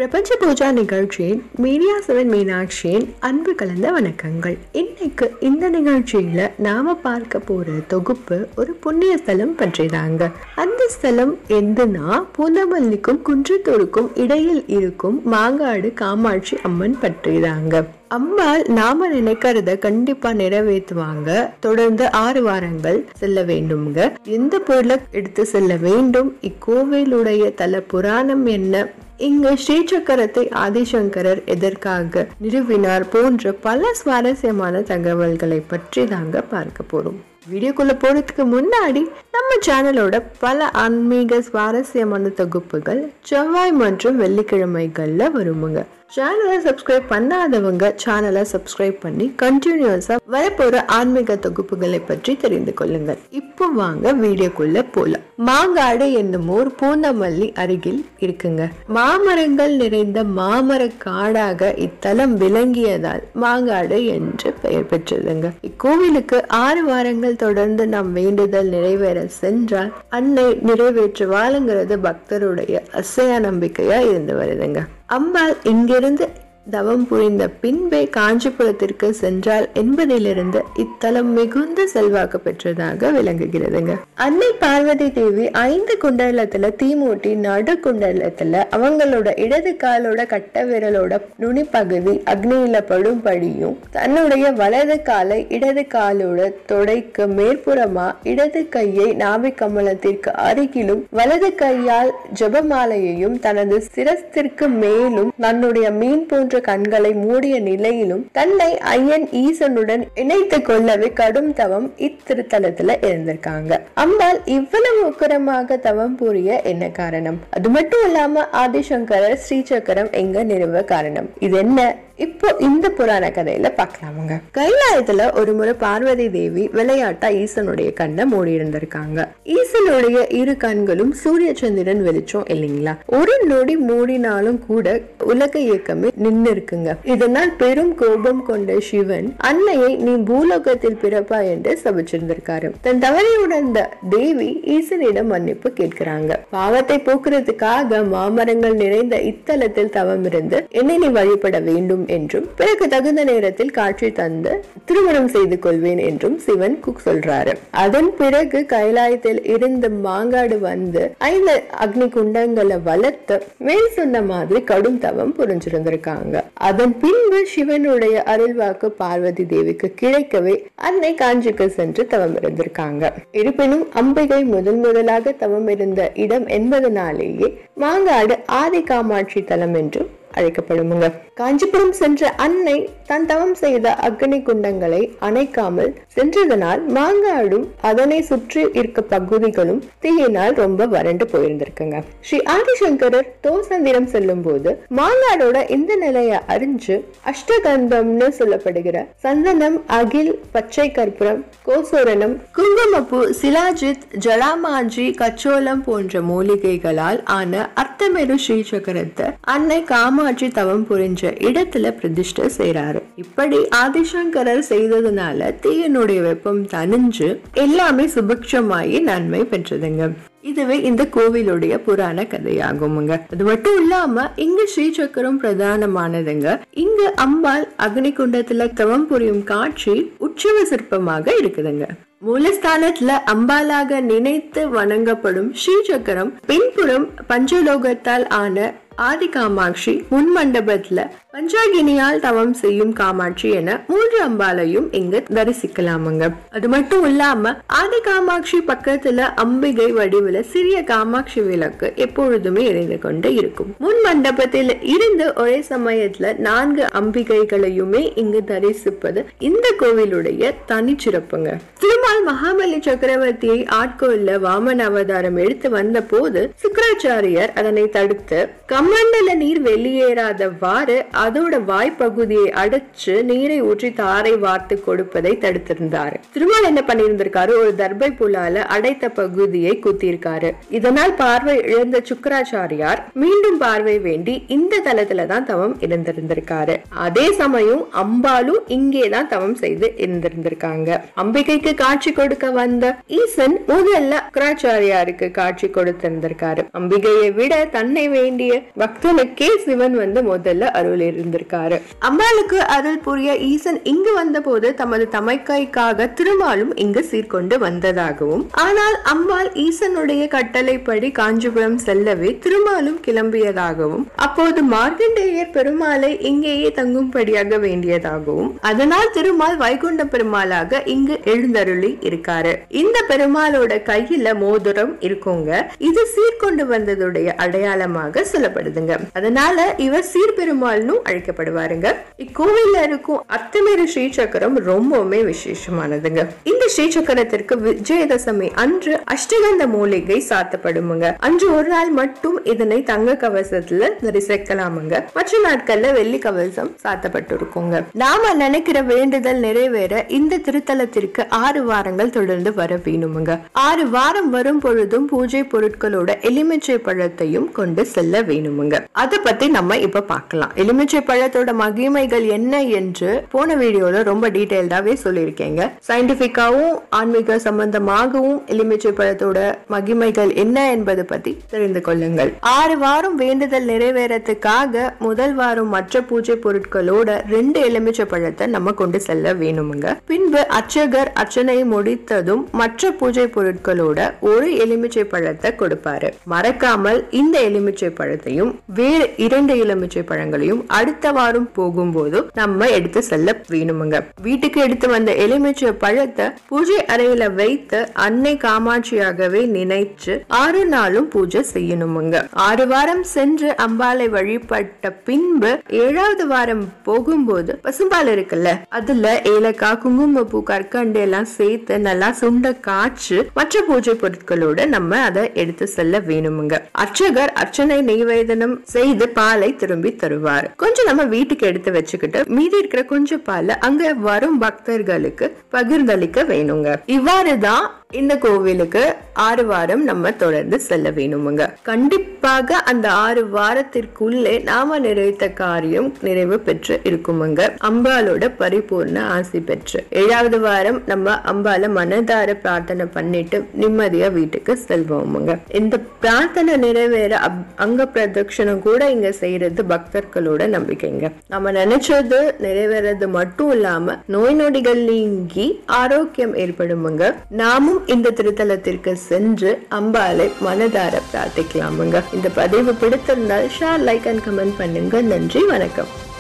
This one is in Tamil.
பிரபஞ்ச பூஜா நிகழ்ச்சியின் மீடியா செவன் மீனாட்சியின் அன்பு கலந்த வணக்கங்கள் இன்னைக்கு இந்த நிகழ்ச்சியில நாம பார்க்க போற தொகுப்பு ஒரு புண்ணிய ஸ்தலம் பற்றிதாங்க அந்த ஸ்தலம் எதுனா பூந்தமல்லிக்கும் குன்றத்தூருக்கும் இடையில் இருக்கும் மாங்காடு காமாட்சி அம்மன் பற்றிதாங்க அம்பாள் நாம நினைக்கிறத கண்டிப்பா நிறைவேற்றுவாங்க தொடர்ந்து ஆறு வாரங்கள் செல்ல வேண்டும்ங்க எந்த பொருளை எடுத்து செல்ல வேண்டும் இக்கோவிலுடைய தல புராணம் என்ன இங்கு ஸ்ரீசக்கரத்தை ஆதிசங்கரர் எதற்காக நிறுவினார் போன்ற பல சுவாரஸ்யமான தகவல்களை பற்றி தாங்க பார்க்க போறோம் வீடியோக்குள்ள போறதுக்கு முன்னாடி நம்ம சேனலோட பல ஆன்மீக சுவாரஸ்யமான தொகுப்புகள் செவ்வாய் மற்றும் வெள்ளிக்கிழமைகள்ல வருமுங்க சேனலை சப்ஸ்கிரைப் பண்ணாதவங்க சேனலை சப்ஸ்கிரைப் பண்ணி கண்டினியூஸா வரப்போற ஆன்மீக தொகுப்புகளை பற்றி தெரிந்து கொள்ளுங்கள் இப்போ வாங்க வீடியோக்குள்ள போலாம் மாங்காடு என்னும் ஊர் பூந்தமல்லி அருகில் இருக்குங்க மாமரங்கள் நிறைந்த மாமர காடாக இத்தலம் விளங்கியதால் மாங்காடு என்று பெயர் பெற்றதுங்க இக்கோவிலுக்கு ஆறு வாரங்கள் தொடர்ந்து நாம் வேண்டுதல் நிறைவேற சென்றால் அன்னை நிறைவேற்றுவாளுங்கிறது பக்தருடைய அசையா நம்பிக்கையா இருந்து வருதுங்க அம்பாள் இங்கிருந்து தவம் புரிந்த பின்பே காஞ்சிபுரத்திற்கு சென்றால் என்பதிலிருந்து இத்தலம் மிகுந்த செல்வாக்கு பெற்றதாக விளங்குகிறதுங்க அன்னை பார்வதி தேவி ஐந்து குண்டலத்துல தீமூட்டி நடு குண்டலத்துல அவங்களோட இடது காலோட கட்ட விரலோட நுனிப்பகுதி அக்னியில படும்படியும் தன்னுடைய வலது காலை இடது காலோட தொடைக்கு மேற்புறமா இடது கையை நாவி கமலத்திற்கு அருகிலும் வலது கையால் ஜபமாலையையும் தனது சிரஸ்திற்கு மேலும் தன்னுடைய மீன் போன்ற போன்ற கண்களை மூடிய நிலையிலும் தன்னை ஐயன் ஈசனுடன் இணைத்து கொள்ளவே கடும் தவம் இத்திருத்தலத்துல இருந்திருக்காங்க அம்பாள் இவ்வளவு உக்கரமாக தவம் புரிய என்ன காரணம் அது மட்டும் இல்லாம ஆதிசங்கரர் ஸ்ரீசக்கரம் எங்க நிறுவ காரணம் இது என்ன இப்போ இந்த புராண கதையில பார்க்கலாமுங்க கைலாயத்துல ஒரு முறை பார்வதி தேவி விளையாட்டா ஈசனுடைய கண்ணை மூடி இருந்திருக்காங்க ஈசனுடைய இரு கண்களும் சூரிய சந்திரன் வெளிச்சம் இல்லைங்களா ஒரு நொடி மூடினாலும் கூட உலக இயக்கமே நின்று இருக்குங்க இதனால் பெரும் கோபம் கொண்ட சிவன் அன்னையை நீ பூலோகத்தில் பிறப்பா என்று சபிச்சிருந்திருக்காரு தன் தவறை உணர்ந்த தேவி ஈசனிடம் மன்னிப்பு கேட்கிறாங்க பாவத்தை போக்குறதுக்காக மாமரங்கள் நிறைந்த இத்தலத்தில் தவம் இருந்து என்னை நீ வழிபட வேண்டும் என்றும் பிறகு தகுந்த நேரத்தில் காட்சி தந்து திருமணம் செய்து கொள்வேன் என்றும் சிவன் குக் சொல்றாரு அதன் பிறகு கைலாயத்தில் இருந்து மாங்காடு வந்து ஐந்து அக்னி குண்டங்களை வளர்த்து மேல் சொன்ன மாதிரி கடும் தவம் புரிஞ்சிருந்திருக்காங்க அதன் பின்பு சிவனுடைய அருள்வாக்கு பார்வதி தேவிக்கு கிடைக்கவே அன்னை காஞ்சிக்கு சென்று தவம் இருந்திருக்காங்க இருப்பினும் அம்பிகை முதல் முதலாக தவம் இருந்த இடம் என்பதனாலேயே மாங்காடு ஆதி காமாட்சி தலம் என்றும் அழைக்கப்படுமுங்க காஞ்சிபுரம் சென்ற அன்னை தன் தவம் செய்த அக்னி குண்டங்களை அணைக்காமல் சென்றதனால் மாங்காடும் அதனை சுற்றி இருக்க பகுதிகளும் தீயினால் ரொம்ப வறண்டு போயிருந்திருக்குங்க ஸ்ரீ ஆதிசங்கரர் தோசந்திரம் செல்லும் போது மாங்காடோட இந்த நிலையை அறிஞ்சு அஷ்டகந்தம்னு சொல்லப்படுகிற சந்தனம் அகில் பச்சை கற்பூரம் கோசோரணம் குங்குமப்பூ சிலாஜித் ஜலாமாஞ்சி கச்சோளம் போன்ற மூலிகைகளால் ஆன அர்த்தமெரு ஸ்ரீசக்கரத்தை அன்னை காமாட்சி தவம் புரிஞ்ச இடத்துல பிரதிஷ்டை செய்யறாரு இப்படி ஆதிசங்கரர் செய்ததுனால தீயனுடைய வெப்பம் தணிஞ்சு எல்லாமே சுபிக்ஷமாயி நன்மை பெற்றதுங்க இதுவே இந்த கோவிலுடைய புராண கதையாகுமுங்க அது மட்டும் இல்லாம இங்க ஸ்ரீசக்கரம் பிரதானமானதுங்க இங்க அம்பாள் அக்னி குண்டத்துல தவம் புரியும் காட்சி உற்சவ சிற்பமாக இருக்குதுங்க மூலஸ்தானத்துல அம்பாலாக நினைத்து வணங்கப்படும் ஸ்ரீசக்கரம் பின்புறம் பஞ்சலோகத்தால் ஆன ஆதி காமாட்சி முன் மண்டபத்துல பஞ்சாகினியால் தவம் செய்யும் காமாட்சி என மூன்று அம்பாலையும் இங்க தரிசிக்கலாமுங்க அது மட்டும் இல்லாம ஆதி காமாட்சி பக்கத்துல அம்பிகை வடிவுல சிறிய காமாட்சி விளக்கு எப்பொழுதுமே எரிந்து கொண்டு இருக்கும் முன் மண்டபத்தில் இருந்து ஒரே சமயத்துல நான்கு அம்பிகைகளையுமே இங்கு தரிசிப்பது இந்த கோவிலுடைய தனிச்சிறப்புங்க திருமால் மகாபலி சக்கரவர்த்தியை ஆட்கொள்ள வாமன அவதாரம் எடுத்து வந்த போது சுக்கராச்சாரியர் அதனை தடுத்து கமண்டல நீர் வெளியேறாதவாறு அதோட வாய்ப்பகுதியை அடைச்சு நீரை ஊற்றி தாரை வார்த்து கொடுப்பதை தடுத்திருந்தாரு திருமால் என்ன பண்ணியிருந்திருக்காரு ஒரு தர்பை புலால அடைத்த பகுதியை குத்திருக்காரு இதனால் பார்வை இழந்த சுக்கராச்சாரியார் மீண்டும் பார்வை வேண்டி இந்த தலத்துல தான் தவம் இருந்திருந்திருக்காரு அதே சமயம் அம்பாலும் இங்கே தான் தவம் செய்து இருந்திருந்திருக்காங்க அம்பிகைக்கு காட்சி காட்சி கொடுக்க வந்த ஈசன் முதல்ல சுக்கராச்சாரியாருக்கு காட்சி கொடுத்திருந்திருக்காரு அம்பிகையை விட தன்னை வேண்டிய பக்தனுக்கே சிவன் வந்து முதல்ல அருள் இருந்திருக்காரு அம்பாளுக்கு அருள் புரிய ஈசன் இங்கு வந்தபோது தமது தமைக்கைக்காக திருமாலும் இங்கு சீர்கொண்டு வந்ததாகவும் ஆனால் அம்பாள் ஈசனுடைய கட்டளைப்படி காஞ்சிபுரம் செல்லவே திருமாலும் கிளம்பியதாகவும் அப்போது மார்க்கண்டேயர் பெருமாளை இங்கேயே தங்கும்படியாக வேண்டியதாகவும் அதனால் திருமால் வைகுண்ட பெருமாளாக இங்கு எழுந்தருளி இருக்காரு இந்த பெருமாளோட கையில மோதிரம் இருக்குங்க இது சீர்கொண்டு வந்ததுடைய அடையாளமாக சொல்லப்படுதுங்க அதனால இவர் சீர்பெருமாள்னு அழைக்கப்படுவாருங்க இக்கோவில்ல இருக்கும் அத்தமேரு ஸ்ரீ சக்கரம் ரொம்பவுமே விசேஷமானதுங்க இந்த ஸ்ரீ சக்கரத்திற்கு விஜயதசமி அன்று அஷ்டகந்த மூலிகை சாத்தப்படுமுங்க அன்று ஒரு நாள் மட்டும் இதனை தங்க கவசத்துல தரிசிக்கலாமுங்க மற்ற நாட்கள்ல வெள்ளி கவசம் சாத்தப்பட்டிருக்குங்க நாம நினைக்கிற வேண்டுதல் நிறைவேற இந்த திருத்தலத்திற்கு ஆறு வாரங்கள் தொடர்ந்து வர வேணுமுங்க ஆறு வாரம் வரும் பொழுதும் பூஜை பொருட்களோட எலுமிச்சை பழத்தையும் கொண்டு செல்ல வேணுமுங்க அதை பத்தி நம்ம இப்ப பார்க்கலாம் எலுமிச்சை பழத்தோட மகிமைகள் என்ன என்று போன வீடியோல ரொம்ப டீடைல்டாவே சொல்லியிருக்கேங்க சயின்டிபிக்காவும் ஆன்மீக சம்பந்தமாகவும் எலுமிச்சை பழத்தோட மகிமைகள் என்ன என்பதை பத்தி தெரிந்து கொள்ளுங்கள் ஆறு வாரம் வேண்டுதல் நிறைவேறத்துக்காக முதல் வாரம் மற்ற பூஜை பொருட்களோட ரெண்டு எலுமிச்சை பழத்தை நம்ம கொண்டு செல்ல வேணுமுங்க பின்பு அர்ச்சகர் அர்ச்சனை முடித்ததும் மற்ற பூஜை பொருட்களோட ஒரு எலுமிச்சை பழத்தை கொடுப்பாரு மறக்காமல் இந்த எலுமிச்சை பழத்தையும் வேறு இரண்டு எலுமிச்சை பழங்களையும் அடுத்த வாரம் போகும்போது நம்ம எடுத்து செல்ல வேணுமுங்க வீட்டுக்கு எடுத்து வந்த எலுமிச்சை பழத்தை பூஜை அறையில வைத்து அன்னை காமாட்சியாகவே நினைச்சு ஆறு நாளும் பூஜை செய்யணுமுங்க ஆறு வாரம் சென்று அம்பாளை வழிபட்ட பின்பு ஏழாவது வாரம் போகும்போது பசும்பால் இருக்குல்ல அதுல ஏலக்காய் குங்குமப்பூ கற்கண்டு எல்லாம் சேர்த்து நல்லா சுண்ட காய்ச்சு மற்ற பூஜை பொருட்களோட நம்ம அதை எடுத்து செல்ல வேணுமுங்க அர்ச்சகர் அர்ச்சனை நெய்வேதனம் செய்து பாலை திரும்பி தருவார் கொஞ்சம் நம்ம வீட்டுக்கு எடுத்து வச்சுக்கிட்டு மீதி இருக்கிற கொஞ்சம் பாலை அங்க வரும் பக்தர்களுக்கு பகிர்ந்தளிக்க வேணுங்க இவ்வாறுதான் இந்த கோவிலுக்கு ஆறு வாரம் நம்ம தொடர்ந்து செல்ல வேணுமுங்க கண்டிப்பாக அந்த ஆறு வாரத்திற்குள்ளே நாம நிறைத்த காரியம் நிறைவு பெற்று இருக்குமுங்க அம்பாலோட பரிபூர்ண ஆசி பெற்று ஏழாவது வாரம் நம்ம அம்பால மனதார பிரார்த்தனை பண்ணிட்டு நிம்மதியா வீட்டுக்கு செல்வோமுங்க இந்த பிரார்த்தனை நிறைவேற அப்- அங்க பிரதட்சணம் கூட இங்க செய்யறது பக்தர்களோட நம்பிக்கைங்க நம்ம நினைச்சது நிறைவேறது மட்டும் இல்லாம நோய் நொடிகள் நீங்கி ஆரோக்கியம் ஏற்படுமுங்க நாமும் இந்த திருத்தலத்திற்கு சென்று அம்பாலை மனதார பிரார்த்திக்கலாமுங்க இந்த பதிவு பிடித்திருந்தால் ஷேர் லைக் அண்ட் கமெண்ட் பண்ணுங்க நன்றி வணக்கம்